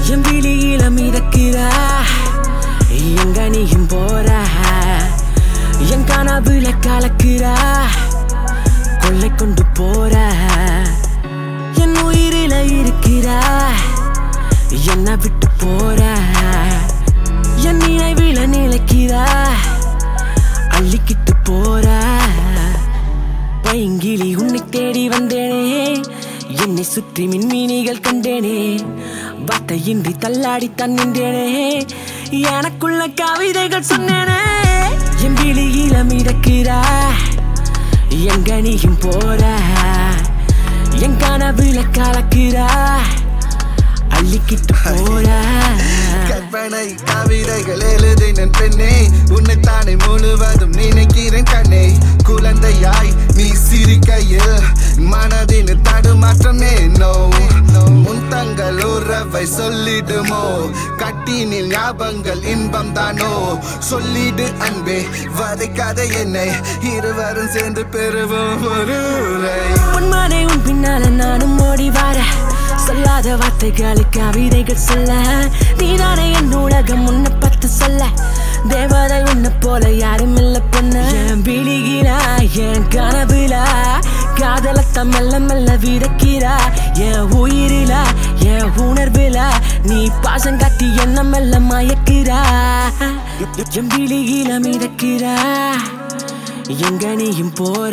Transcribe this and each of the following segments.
என் விழியில மிதக்கிறா எங்க நீயும் போற என் கனவுல கலக்கிறா கொள்ளை கொண்டு போற என் உயிரில இருக்கிறா என்ன விட்டு போற என் நினைவில நிலைக்கிறா அள்ளிக்கிட்டு போற பைங்கிளி உன்னை தேடி வந்தேனே என்னை சுற்றி மின்மீனிகள் கண்டேனே வார்த்தையின்றி தள்ளாடி நின்றேனே எனக்குள்ள கவிதைகள் சொன்னேனே என் விழியில மிதக்கிறா எங்க நீயும் போற என் கனவுல கலக்கிறா அள்ளிக்கிட்டு போற கற்பனை கவிதைகள் எழுதினன் பெண்ணே உன்னைத்தானே முழுவதும் நினைக்கிறேன் கண்ணே குழந்தையாய் நீ சிரிக்கையில் மனதின் தடுமாற்றமே நோ உன் தங்கள் உறவை சொல்லிடுமோ கட்டினில் ஞாபங்கள் இன்பம் தானோ சொல்லிடு அன்பே வதைக்காத என்னை இருவரும் சேர்ந்து பெறுவோம் ஒரு உரை உன்மானே உன் பின்னால நானும் ஓடி வர சொல்லாத வார்த்தைகளை கவிதைகள் சொல்ல நீதானே என் உலகம் உன்னை பத்து சொல்ல தேவதை உன்னை போல யாரும் இல்ல பொண்ணு என் விழிகிறா என் கனவுல காதலத்த மெல்ல மெல்ல விதைக்கிறா என் உயிரில என் உணர்வுல நீ பாசம் காட்டி என்ன மெல்ல மயக்கிறா என் விழிகில மிதக்கிறா எங்க நீயும் போற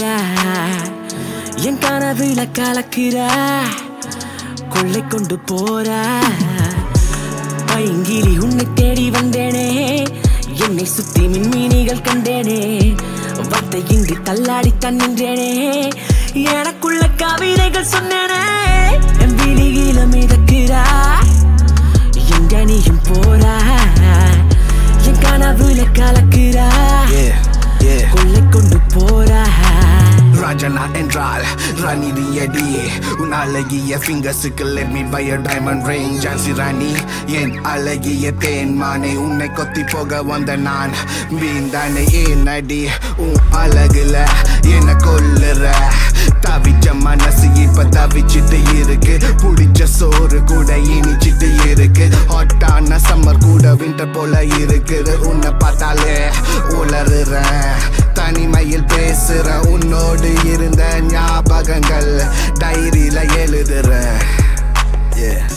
என் கனவுல கலக்கிறா கொள்ளை கொண்டு போற பைங்கிலி உன்னை தேடி வந்தேனே என்னை சுத்தி மின்மீனிகள் கண்டேனே வார்த்தை இன்றி தள்ளாடி நின்றேனே எனக்குள்ள கவிதைகள் சொன்னேனே என் விழியில மிதக்கிறா எங்க நீயும் போறா என் கனவுல கலக்கிறா Yeah, yeah. கொள்ளை கொண்டு போறா ராஜனா என்றால் ராணி ரியடி உன் அழகிய ஃபிங்கர்ஸுக்கு let me buy a diamond ring Jhansi Rani என் அழகிய தேன் மானே உன்னை கொத்தி போக வந்த நான் வீந்தானே ஏன் அடி உன் அழகுல என்ன கொல்லுற தவிச்ச மனசு இப்ப தவிச்சிட்டு இருக்கு புடிச்ச சோறு கூட இனிச்சிட்டு இருக்கு ஹாட்டான சம்மர் கூட விண்டர் போல இருக்குது உன்னை பார்த்தாலே உளறுறேன் தனிமையில் பேசுற உன்னோடு இருந்த ஞாபகங்கள் டைரியில எழுதுற Yeah.